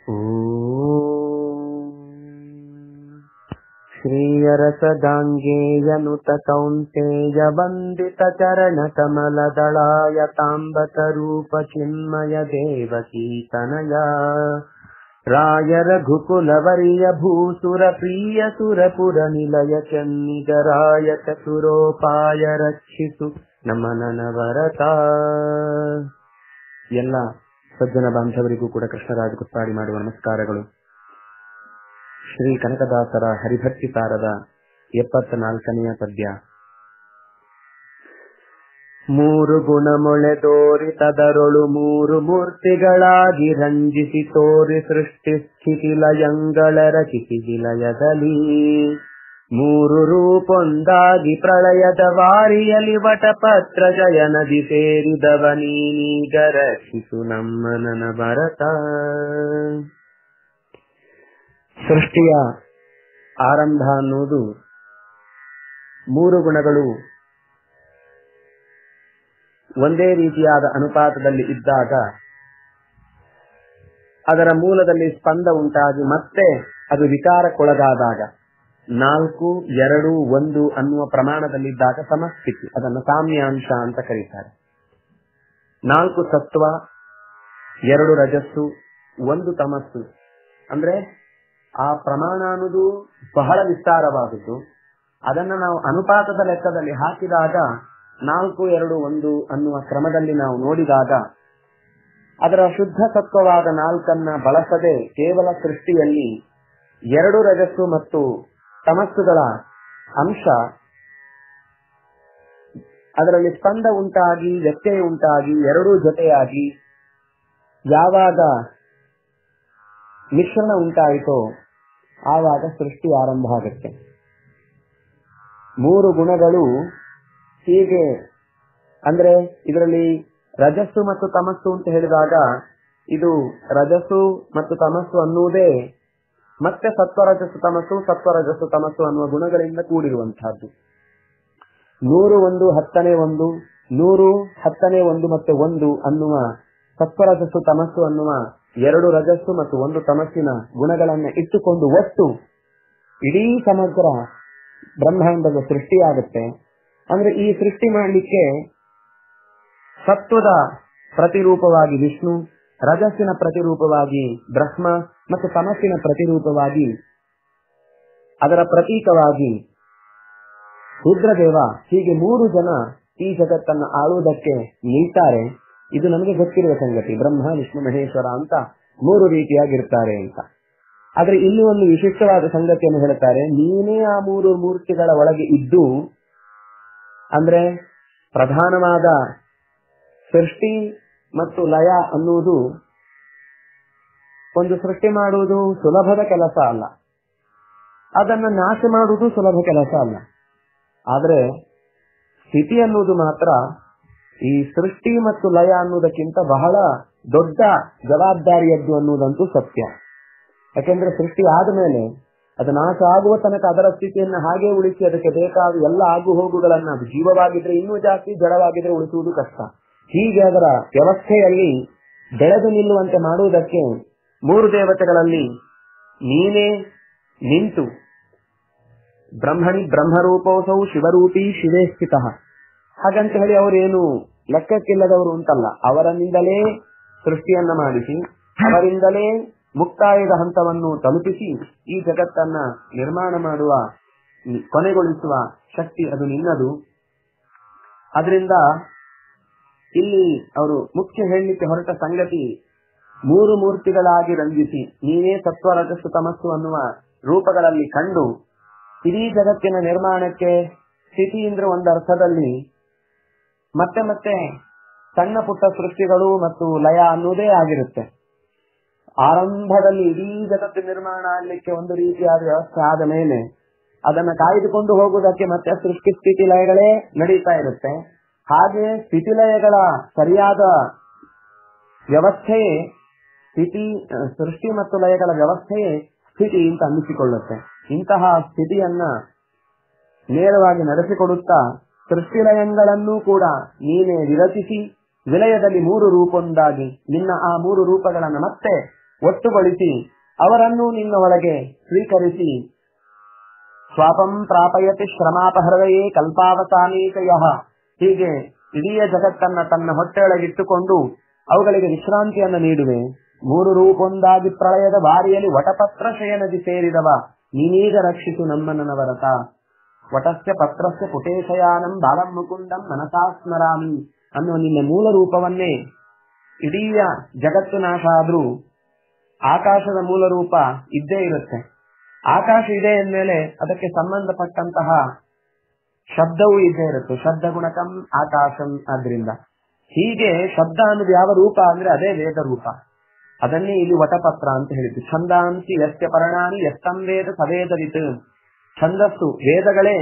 श्रीयरसदाङ्गेयनुत कौन्तेय वन्दितचरणकमलदळाय ताम्बतरूपचिन्मय देवकीतनया राय रघुकुलवर्य भूसुरप्रिय सुरपुरनिलय चन्निगराय ಚತುರೋಪಾಯ ರಕ್ಷಿಸು ನಮನನವರತ ಎಲ್ಲ ಸಜ್ಜನ ಬಾಂಧವರಿಗೂ ಕೂಡ ಕೃಷ್ಣರಾಜ ಕುತ್ತಾಡಿ ಮಾಡುವ ನಮಸ್ಕಾರಗಳು ಶ್ರೀ ಕನಕದಾಸರ ಹರಿಭಕ್ತಿ ಸಾರದ ಎಪ್ಪತ್ತ ನಾಲ್ಕನೆಯ ಪದ್ಯ ಮೂರು ಗುಣ ಮೊಳೆದೋರಿ ತದರೊಳು ಮೂರು ಮೂರ್ತಿಗಳಾಗಿ ರಂಜಿಸಿ ತೋರಿ ಸೃಷ್ಟಿ ಸ್ಥಿತಿ ಲಯಂಗಳ ರಚಿಸಿ ವಿಲಯದಲ್ಲಿ ಮೂರು ರೂಪೊಂದಾಗಿ ಪ್ರಳಯದ ವಾರಿಯಲಿ ವಟಪತ್ರ ಜಯ ನದಿ ಸೇರಿದವ ನೀನೀಗ ರಕ್ಷಿಸು ನಮ್ಮನನ ಭರತ ಸೃಷ್ಟಿಯ ಆರಂಭ ಅನ್ನುವುದು ಮೂರು ಗುಣಗಳು ಒಂದೇ ರೀತಿಯಾದ ಅನುಪಾತದಲ್ಲಿ ಇದ್ದಾಗ ಅದರ ಮೂಲದಲ್ಲಿ ಸ್ಪಂದ ಉಂಟಾಗಿ ಮತ್ತೆ ಅದು ವಿಕಾರಕ್ಕೊಳಗಾದಾಗ ನಾಲ್ಕು ಎರಡು ಒಂದು ಅನ್ನುವ ಪ್ರಮಾಣದಲ್ಲಿದ್ದಾಗ ಸಮಸ್ಥಿತಿ ಅದನ್ನು ಸಾಮ್ಯಾಂಶ ಅಂತ ಕರೀತಾರೆ ನಾಲ್ಕು ಸತ್ವ ಎರಡು ರಜಸ್ಸು ಒಂದು ತಮಸ್ಸು ಅಂದ್ರೆ ಆ ಪ್ರಮಾಣ ಅನ್ನೋದು ಬಹಳ ವಿಸ್ತಾರವಾದದ್ದು ಅದನ್ನ ನಾವು ಅನುಪಾತದ ಲೆಕ್ಕದಲ್ಲಿ ಹಾಕಿದಾಗ ನಾಲ್ಕು ಎರಡು ಒಂದು ಅನ್ನುವ ಕ್ರಮದಲ್ಲಿ ನಾವು ನೋಡಿದಾಗ ಅದರ ಶುದ್ಧ ಸತ್ವವಾದ ನಾಲ್ಕನ್ನ ಬಳಸದೆ ಕೇವಲ ಸೃಷ್ಟಿಯಲ್ಲಿ ಎರಡು ರಜಸ್ಸು ಮತ್ತು ತಮಸ್ಸುಗಳ ಅಂಶ ಅದರಲ್ಲಿ ಸ್ಪಂದ ಉಂಟಾಗಿ ವ್ಯತ್ಯಯ ಉಂಟಾಗಿ ಎರಡೂ ಜೊತೆಯಾಗಿ ಯಾವಾಗ ಮಿಶ್ರಣ ಉಂಟಾಯಿತೋ ಆವಾಗ ಸೃಷ್ಟಿ ಆರಂಭ ಆಗುತ್ತೆ ಮೂರು ಗುಣಗಳು ಹೀಗೆ ಅಂದ್ರೆ ಇದರಲ್ಲಿ ರಜಸ್ಸು ಮತ್ತು ತಮಸ್ಸು ಅಂತ ಹೇಳಿದಾಗ ಇದು ರಜಸ್ಸು ಮತ್ತು ತಮಸ್ಸು ಅನ್ನುವುದೇ ಮತ್ತೆ ಸತ್ವರಜಸ್ಸು ತಮಸ್ಸು ಸತ್ವರಜಸ್ಸು ತಮಸ್ಸು ಅನ್ನುವ ಗುಣಗಳಿಂದ ಕೂಡಿರುವಂತಹದ್ದು ನೂರು ಒಂದು ಹತ್ತನೇ ಒಂದು ನೂರು ಹತ್ತನೇ ಒಂದು ಮತ್ತೆ ಒಂದು ಅನ್ನುವ ಸತ್ವರಜಸ್ಸು ತಮಸ್ಸು ಅನ್ನುವ ಎರಡು ರಜಸ್ಸು ಮತ್ತು ಒಂದು ತಮಸ್ಸಿನ ಗುಣಗಳನ್ನ ಇಟ್ಟುಕೊಂಡು ಒಟ್ಟು ಇಡೀ ಸಮಗ್ರ ಬ್ರಹ್ಮಾಂಡದ ಸೃಷ್ಟಿಯಾಗುತ್ತೆ ಅಂದ್ರೆ ಈ ಸೃಷ್ಟಿ ಮಾಡಲಿಕ್ಕೆ ಸತ್ವದ ಪ್ರತಿರೂಪವಾಗಿ ವಿಷ್ಣು ರಜಸ್ಸಿನ ಪ್ರತಿರೂಪವಾಗಿ ಬ್ರಹ್ಮ ಮತ್ತು ತಮಸ್ಸಿನ ಪ್ರತಿರೂಪವಾಗಿ ಅದರ ಪ್ರತೀಕವಾಗಿ ರುದ್ರದೇವ ಹೀಗೆ ಮೂರು ಜನ ಈ ಜಗತ್ತನ್ನು ಆಳುವುದಕ್ಕೆ ನಿಲ್ತಾರೆ ಇದು ನಮಗೆ ಗೊತ್ತಿರುವ ಸಂಗತಿ ಬ್ರಹ್ಮ ವಿಷ್ಣು ಮಹೇಶ್ವರ ಅಂತ ಮೂರು ರೀತಿಯಾಗಿರ್ತಾರೆ ಅಂತ ಆದ್ರೆ ಇಲ್ಲಿ ಒಂದು ವಿಶಿಷ್ಟವಾದ ಸಂಗತಿಯನ್ನು ಹೇಳ್ತಾರೆ ನೀನೇ ಆ ಮೂರು ಮೂರ್ತಿಗಳ ಒಳಗೆ ಇದ್ದು ಅಂದ್ರೆ ಪ್ರಧಾನವಾದ ಸೃಷ್ಟಿ ಮತ್ತು ಲಯ ಅನ್ನುವುದು ಒಂದು ಸೃಷ್ಟಿ ಮಾಡುವುದು ಸುಲಭದ ಕೆಲಸ ಅಲ್ಲ ಅದನ್ನು ನಾಶ ಮಾಡುವುದು ಸುಲಭ ಕೆಲಸ ಅಲ್ಲ ಆದ್ರೆ ಸ್ಥಿತಿ ಅನ್ನುವುದು ಮಾತ್ರ ಈ ಸೃಷ್ಟಿ ಮತ್ತು ಲಯ ಅನ್ನುವುದಕ್ಕಿಂತ ಬಹಳ ದೊಡ್ಡ ಜವಾಬ್ದಾರಿಯದ್ದು ಅನ್ನುವುದಂತೂ ಸತ್ಯ ಯಾಕೆಂದ್ರೆ ಸೃಷ್ಟಿ ಆದ್ಮೇಲೆ ಅದು ನಾಶ ಆಗುವ ತನಕ ಅದರ ಸ್ಥಿತಿಯನ್ನು ಹಾಗೆ ಉಳಿಸಿ ಅದಕ್ಕೆ ಬೇಕಾದ ಎಲ್ಲ ಆಗು ಹೋಗುಗಳನ್ನ ಅದು ಜೀವವಾಗಿದ್ರೆ ಇನ್ನೂ ಜಾಸ್ತಿ ಜಡವಾಗಿದ್ರೆ ಉಳಿಸುವುದು ಕಷ್ಟ ಹೀಗೆ ಅದರ ವ್ಯವಸ್ಥೆಯಲ್ಲಿ ಬೆಳೆದು ನಿಲ್ಲುವಂತೆ ಮಾಡುವುದಕ್ಕೆ ಮೂರು ದೇವತೆಗಳಲ್ಲಿ ನೀನೇ ನಿಂತು ಬ್ರಹ್ಮಣಿ ಬ್ರಹ್ಮರೂಪೋಸೌ ಶಿವರೂಪಿ ಶಿವೇ ಸ್ಥಿತ ಹಾಗಂತ ಹೇಳಿ ಅವರೇನು ಲೆಕ್ಕಕ್ಕಿಲ್ಲದವರು ಅಂತಲ್ಲ ಅವರನಿಂದಲೇ ಸೃಷ್ಟಿಯನ್ನ ಮಾಡಿಸಿ ಅವರಿಂದಲೇ ಮುಕ್ತಾಯದ ಹಂತವನ್ನು ತಲುಪಿಸಿ ಈ ಜಗತ್ತನ್ನ ನಿರ್ಮಾಣ ಮಾಡುವ ಕೊನೆಗೊಳಿಸುವ ಶಕ್ತಿ ಅದು ನಿನ್ನದು ಅದರಿಂದ ಇಲ್ಲಿ ಅವರು ಮುಖ್ಯ ಹೇಳಲಿಕ್ಕೆ ಹೊರಟ ಸಂಗತಿ ಮೂರು ಮೂರ್ತಿಗಳಾಗಿ ರಂಜಿಸಿ ನೀನೇ ಸತ್ವ ರಜಸ್ಸು ತಮಸ್ಸು ಅನ್ನುವ ರೂಪಗಳಲ್ಲಿ ಕಂಡು ಇಡೀ ಜಗತ್ತಿನ ನಿರ್ಮಾಣಕ್ಕೆ ಸ್ಥಿತಿ ಅಂದ್ರೆ ಒಂದು ಅರ್ಥದಲ್ಲಿ ಮತ್ತೆ ಮತ್ತೆ ಸಣ್ಣ ಪುಟ್ಟ ಸೃಷ್ಟಿಗಳು ಮತ್ತು ಲಯ ಅನ್ನುವುದೇ ಆಗಿರುತ್ತೆ ಆರಂಭದಲ್ಲಿ ಇಡೀ ಜಗತ್ತು ನಿರ್ಮಾಣ ಆಗ್ಲಿಕ್ಕೆ ಒಂದು ರೀತಿಯಾದ ವ್ಯವಸ್ಥೆ ಆದ ಮೇಲೆ ಅದನ್ನ ಕಾಯ್ದುಕೊಂಡು ಹೋಗುವುದಕ್ಕೆ ಮತ್ತೆ ಸೃಷ್ಟಿ ಸ್ಥಿತಿ ಲಯಗಳೇ ನಡೀತಾ ಇರುತ್ತೆ ಹಾಗೆ ಸ್ಥಿತಿಲಯಗಳ ಸರಿಯಾದ ವ್ಯವಸ್ಥೆಯೇ ಸ್ಥಿತಿ ಸೃಷ್ಟಿ ಮತ್ತು ಲಯಗಳ ವ್ಯವಸ್ಥೆಯೇ ಸ್ಥಿತಿ ಅಂತ ಅನ್ನಿಸಿಕೊಳ್ಳುತ್ತೆ ಇಂತಹ ಸ್ಥಿತಿಯನ್ನ ನೇರವಾಗಿ ನಡೆಸಿಕೊಡುತ್ತಾ ಸೃಷ್ಟಿಲಯಗಳನ್ನೂ ಕೂಡ ನೀನೇ ವಿರಚಿಸಿ ವಿಲಯದಲ್ಲಿ ಮೂರು ರೂಪೊಂದಾಗಿ ನಿನ್ನ ಆ ಮೂರು ರೂಪಗಳನ್ನು ಮತ್ತೆ ಒಟ್ಟುಗೊಳಿಸಿ ಅವರನ್ನು ನಿನ್ನ ಒಳಗೆ ಸ್ವೀಕರಿಸಿ ಸ್ವಾಪಂ ಪ್ರಾಪಯತಿ ಶ್ರಮಾಪಹೃದಯೇ ಕಲ್ಪಾವಸಾನೀಕಯ ಹೀಗೆ ಇಡೀ ಜಗತ್ತನ್ನ ತನ್ನ ಹೊಟ್ಟೆಯೊಳಗಿಟ್ಟುಕೊಂಡು ಅವುಗಳಿಗೆ ವಿಶ್ರಾಂತಿಯನ್ನು ನೀಡುವೆ ಮೂರು ರೂಪೊಂದಾಗಿ ಪ್ರಳಯದ ಬಾರಿಯಲ್ಲಿ ವಟಪತ್ರ ಶಯನದಿ ಸೇರಿದವ ನೀನೀಗ ರಕ್ಷಿಸು ನಮ್ಮನವರತ ವಟಸ್ಯ ಪತ್ರಸ್ಯ ಪುಟೇಶಯಾನಂ ಬಾಲಂ ಮುಕುಂದಂ ಮನಸಾ ಸ್ಮರಾಮಿ ಅನ್ನುವ ನಿನ್ನ ಮೂಲ ರೂಪವನ್ನೇ ಇಡೀ ಜಗತ್ತು ನಾಶ ಆದ್ರೂ ಆಕಾಶದ ಮೂಲ ರೂಪ ಇದ್ದೇ ಇರುತ್ತೆ ಆಕಾಶ ಇದೆ ಅಂದ್ಮೇಲೆ ಅದಕ್ಕೆ ಸಂಬಂಧಪಟ್ಟಂತಹ ಶಬ್ದವೂ ಇದ್ದೇ ಇರುತ್ತೆ ಶಬ್ದ ಗುಣಕಂ ಆಕಾಶಂ ಆದ್ರಿಂದ ಹೀಗೆ ಶಬ್ದ ಅನ್ನೋದು ಯಾವ ರೂಪ ಅಂದ್ರೆ ಅದೇ ವೇದ ರೂಪ ಅದನ್ನೇ ಇಲ್ಲಿ ವಟಪತ್ರ ಅಂತ ಹೇಳಿದ್ದು ಛಂದಾಂಸಿ ಯಸ್ಯ ಪರಣಾನಿ ಎಸ್ತಂ ವೇದ ಸವೇದವಿತ್ ಛಂದಸ್ಸು ವೇದಗಳೇ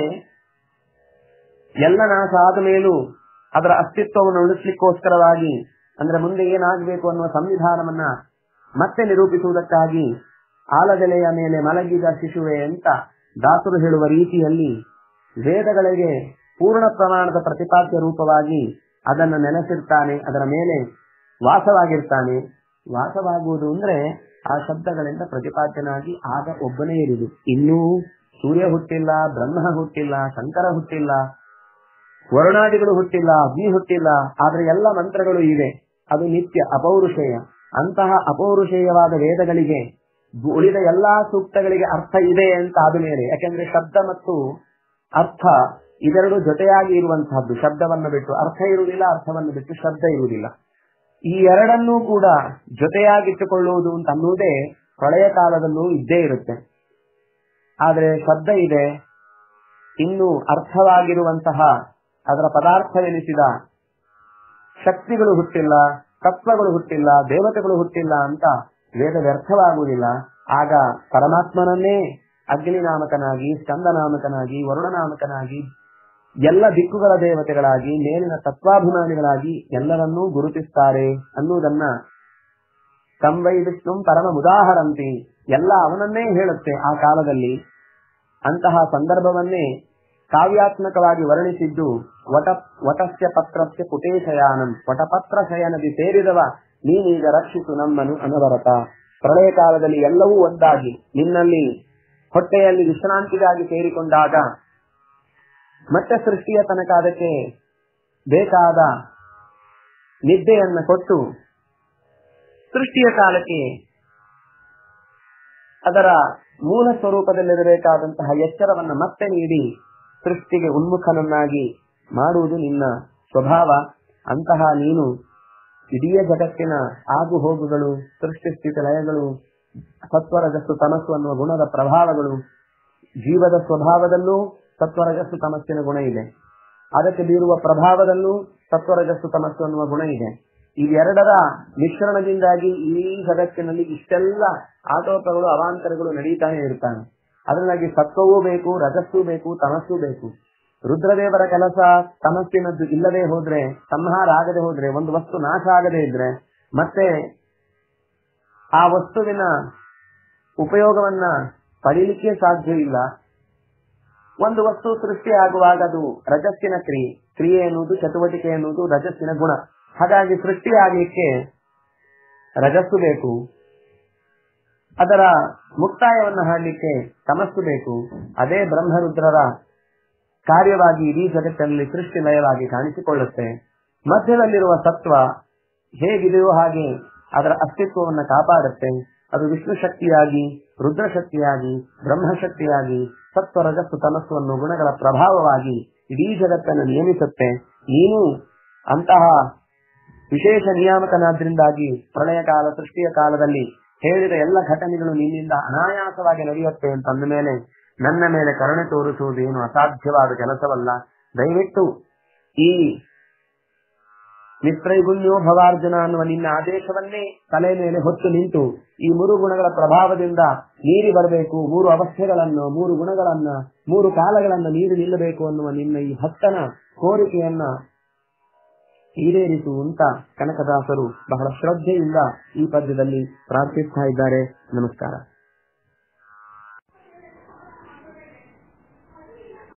ಎಲ್ಲ ನಾಶ ಆದ ಮೇಲೂ ಅದರ ಅಸ್ತಿತ್ವವನ್ನು ಉಳಿಸ್ಲಿಕ್ಕೋಸ್ಕರವಾಗಿ ಅಂದ್ರೆ ಮುಂದೆ ಏನಾಗಬೇಕು ಅನ್ನುವ ಸಂವಿಧಾನವನ್ನ ಮತ್ತೆ ನಿರೂಪಿಸುವುದಕ್ಕಾಗಿ ಆಲದೆಲೆಯ ಮೇಲೆ ಮಲಗಿದ ಶಿಶುವೆ ಅಂತ ದಾಸರು ಹೇಳುವ ರೀತಿಯಲ್ಲಿ ವೇದಗಳಿಗೆ ಪೂರ್ಣ ಪ್ರಮಾಣದ ಪ್ರತಿಪಾದ್ಯ ರೂಪವಾಗಿ ಅದನ್ನು ನೆನೆಸಿರ್ತಾನೆ ಅದರ ಮೇಲೆ ವಾಸವಾಗಿರ್ತಾನೆ ವಾಸವಾಗುವುದು ಅಂದ್ರೆ ಆ ಶಬ್ದಗಳಿಂದ ಪ್ರತಿಪಾದ್ಯನಾಗಿ ಆಗ ಒಬ್ಬನೇ ಇರುವುದು ಇನ್ನೂ ಸೂರ್ಯ ಹುಟ್ಟಿಲ್ಲ ಬ್ರಹ್ಮ ಹುಟ್ಟಿಲ್ಲ ಶಂಕರ ಹುಟ್ಟಿಲ್ಲ ವರುಣಾದಿಗಳು ಹುಟ್ಟಿಲ್ಲ ಅಗ್ನಿ ಹುಟ್ಟಿಲ್ಲ ಆದ್ರೆ ಎಲ್ಲ ಮಂತ್ರಗಳು ಇವೆ ಅದು ನಿತ್ಯ ಅಪೌರುಷೇಯ ಅಂತಹ ಅಪೌರುಷೇಯವಾದ ವೇದಗಳಿಗೆ ಉಳಿದ ಎಲ್ಲಾ ಸೂಕ್ತಗಳಿಗೆ ಅರ್ಥ ಇದೆ ಅಂತ ಆದ ಮೇಲೆ ಯಾಕೆಂದ್ರೆ ಶಬ್ದ ಮತ್ತು ಅರ್ಥ ಇದೆರಡು ಜೊತೆಯಾಗಿ ಇರುವಂತಹದ್ದು ಶಬ್ದವನ್ನು ಬಿಟ್ಟು ಅರ್ಥ ಇರುವುದಿಲ್ಲ ಅರ್ಥವನ್ನು ಬಿಟ್ಟು ಶಬ್ದ ಇರುವುದಿಲ್ಲ ಈ ಎರಡನ್ನೂ ಕೂಡ ಜೊತೆಯಾಗಿಟ್ಟುಕೊಳ್ಳುವುದು ಅಂತ ಅನ್ನುವುದೇ ಪ್ರಳಯ ಕಾಲದಲ್ಲೂ ಇದ್ದೇ ಇರುತ್ತೆ ಆದ್ರೆ ಶಬ್ದ ಇದೆ ಇನ್ನು ಅರ್ಥವಾಗಿರುವಂತಹ ಅದರ ಪದಾರ್ಥವೆನಿಸಿದ ಶಕ್ತಿಗಳು ಹುಟ್ಟಿಲ್ಲ ತತ್ವಗಳು ಹುಟ್ಟಿಲ್ಲ ದೇವತೆಗಳು ಹುಟ್ಟಿಲ್ಲ ಅಂತ ವೇದ ವ್ಯರ್ಥವಾಗುವುದಿಲ್ಲ ಆಗ ಪರಮಾತ್ಮನನ್ನೇ ಅಗ್ನಿ ನಾಮಕನಾಗಿ ಸ್ಕಂದ ನಾಮಕನಾಗಿ ವರುಣ ನಾಮಕನಾಗಿ ಎಲ್ಲ ದಿಕ್ಕುಗಳ ದೇವತೆಗಳಾಗಿ ಮೇಲಿನ ತತ್ವಾಭಿಮಾನಿಗಳಾಗಿ ಎಲ್ಲರನ್ನೂ ಗುರುತಿಸ್ತಾರೆ ಅನ್ನುವುದನ್ನ ತಂವೈ ವಿಷ್ಣು ಪರಮ ಉದಾಹರಂತಿ ಎಲ್ಲ ಅವನನ್ನೇ ಹೇಳುತ್ತೆ ಆ ಕಾಲದಲ್ಲಿ ಅಂತಹ ಸಂದರ್ಭವನ್ನೇ ಕಾವ್ಯಾತ್ಮಕವಾಗಿ ವರ್ಣಿಸಿದ್ದು ವಟ ವಟಸ್ಯ ಪತ್ರಸ್ಯ ಪುಟೇಶಯಾನಂ ವಟಪತ್ರ ಶಯನದಿ ಸೇರಿದವ ನೀನೀಗ ರಕ್ಷಿಸು ನಮ್ಮನು ಅನವರತ ಪ್ರಳಯ ಕಾಲದಲ್ಲಿ ಎಲ್ಲವೂ ಒಂದಾಗಿ ನಿನ್ನಲ್ಲಿ ಹೊಟ್ಟೆಯಲ್ಲಿ ವಿಶ್ರಾಂತಿಗಾಗಿ ಸೇರಿಕೊಂಡಾಗ ಮತ್ತೆ ಸೃಷ್ಟಿಯ ತನಕ ಅದಕ್ಕೆ ಬೇಕಾದ ನಿದ್ದೆಯನ್ನ ಕೊಟ್ಟು ಸೃಷ್ಟಿಯ ಕಾಲಕ್ಕೆ ಅದರ ಮೂಲ ಸ್ವರೂಪದಲ್ಲಿರಬೇಕಾದಂತಹ ಎಚ್ಚರವನ್ನ ಮತ್ತೆ ನೀಡಿ ಸೃಷ್ಟಿಗೆ ಉನ್ಮುಖನನ್ನಾಗಿ ಮಾಡುವುದು ನಿನ್ನ ಸ್ವಭಾವ ಅಂತಹ ನೀನು ಇಡೀ ಜಗತ್ತಿನ ಆಗು ಹೋಗುಗಳು ಸೃಷ್ಟಿ ಸ್ಥಿತಿ ಲಯಗಳು ಸತ್ವರಜಸ್ಸು ತಮಸ್ಸು ಅನ್ನುವ ಗುಣದ ಪ್ರಭಾವಗಳು ಜೀವದ ಸ್ವಭಾವದಲ್ಲೂ ಸತ್ವರಜಸ್ಸು ತಮಸ್ಸಿನ ಗುಣ ಇದೆ ಅದಕ್ಕೆ ಬೀರುವ ಪ್ರಭಾವದಲ್ಲೂ ಸತ್ವರಜಸ್ಸು ತಮಸ್ಸು ಅನ್ನುವ ಗುಣ ಇದೆ ಇವೆರಡರ ಮಿಶ್ರಣದಿಂದಾಗಿ ಈ ಜಗತ್ತಿನಲ್ಲಿ ಇಷ್ಟೆಲ್ಲ ಆಟೋಪಗಳು ಅವಾಂತರಗಳು ನಡೀತಾನೆ ಇರ್ತಾನೆ ಅದರಿಂದಾಗಿ ಸತ್ವವೂ ಬೇಕು ರಜಸ್ಸೂ ಬೇಕು ತಮಸ್ಸೂ ಬೇಕು ರುದ್ರದೇವರ ಕೆಲಸ ತಮಸ್ಸಿನದ್ದು ಇಲ್ಲದೆ ಹೋದ್ರೆ ಸಂಹಾರ ಆಗದೆ ಹೋದ್ರೆ ಒಂದು ವಸ್ತು ನಾಶ ಆಗದೆ ಇದ್ರೆ ಮತ್ತೆ ಆ ವಸ್ತುವಿನ ಉಪಯೋಗವನ್ನ ಪಡೀಲಿಕ್ಕೆ ಸಾಧ್ಯ ಇಲ್ಲ ಒಂದು ವಸ್ತು ಸೃಷ್ಟಿ ಆಗುವಾಗ ಅದು ರಜಸ್ಸಿನ ಕ್ರಿಯೆ ಕ್ರಿಯೆ ಎನ್ನುವುದು ಚಟುವಟಿಕೆ ಎನ್ನುವುದು ರಜಸ್ಸಿನ ಗುಣ ಹಾಗಾಗಿ ಸೃಷ್ಟಿ ಆಗಲಿಕ್ಕೆ ರಜಸ್ಸು ಬೇಕು ಅದರ ಮುಕ್ತಾಯವನ್ನು ಹಾಡಲಿಕ್ಕೆ ತಮಸ್ಸು ಬೇಕು ಅದೇ ಬ್ರಹ್ಮರುದ್ರರ ಕಾರ್ಯವಾಗಿ ಇಡೀ ಜಗತ್ತಿನಲ್ಲಿ ಸೃಷ್ಟಿ ಲಯವಾಗಿ ಕಾಣಿಸಿಕೊಳ್ಳುತ್ತೆ ಮಧ್ಯದಲ್ಲಿರುವ ಸತ್ವ ಹೇಗಿದೆಯೋ ಹಾಗೆ ಅದರ ಅಸ್ತಿತ್ವವನ್ನು ಕಾಪಾಡುತ್ತೆ ಅದು ವಿಷ್ಣು ಶಕ್ತಿಯಾಗಿ ರುದ್ರ ಶಕ್ತಿಯಾಗಿ ಬ್ರಹ್ಮಶಕ್ತಿಯಾಗಿ ಸತ್ವ ರಜಸ್ಸು ತಮಸ್ಸು ಅನ್ನೋ ಗುಣಗಳ ಪ್ರಭಾವವಾಗಿ ಇಡೀ ಜಗತ್ತನ್ನು ನಿಯಮಿಸುತ್ತೆ ನೀನು ಅಂತಹ ವಿಶೇಷ ನಿಯಾಮಕನಾದ್ರಿಂದಾಗಿ ಪ್ರಳಯ ಕಾಲ ಸೃಷ್ಟಿಯ ಕಾಲದಲ್ಲಿ ಹೇಳಿದ ಎಲ್ಲ ಘಟನೆಗಳು ನಿನ್ನಿಂದ ಅನಾಯಾಸವಾಗಿ ನಡೆಯುತ್ತೆ ಅಂತ ಅಂದ ಮೇಲೆ ನನ್ನ ಮೇಲೆ ಕರುಣೆ ತೋರಿಸುವುದು ಏನು ಅಸಾಧ್ಯವಾದ ಕೆಲಸವಲ್ಲ ದಯವಿಟ್ಟು ಈ ನಿತ್ರೈಗುಣ್ಯೋ ಭವಾರ್ಜುನ ಅನ್ನುವ ನಿನ್ನ ಆದೇಶವನ್ನೇ ತಲೆ ಮೇಲೆ ಹೊತ್ತು ನಿಂತು ಈ ಮೂರು ಗುಣಗಳ ಪ್ರಭಾವದಿಂದ ಮೀರಿ ಬರಬೇಕು ಮೂರು ಅವಸ್ಥೆಗಳನ್ನ ಮೂರು ಗುಣಗಳನ್ನ ಮೂರು ಕಾಲಗಳನ್ನ ಮೀರಿ ನಿಲ್ಲಬೇಕು ಅನ್ನುವ ನಿನ್ನ ಈ ಭಕ್ತನ ಕೋರಿಕೆಯನ್ನ ಈಡೇರಿಸು ಅಂತ ಕನಕದಾಸರು ಬಹಳ ಶ್ರದ್ಧೆಯಿಂದ ಈ ಪದ್ಯದಲ್ಲಿ ಪ್ರಾರ್ಥಿಸ್ತಾ ಇದ್ದಾರೆ ನಮಸ್ಕಾರ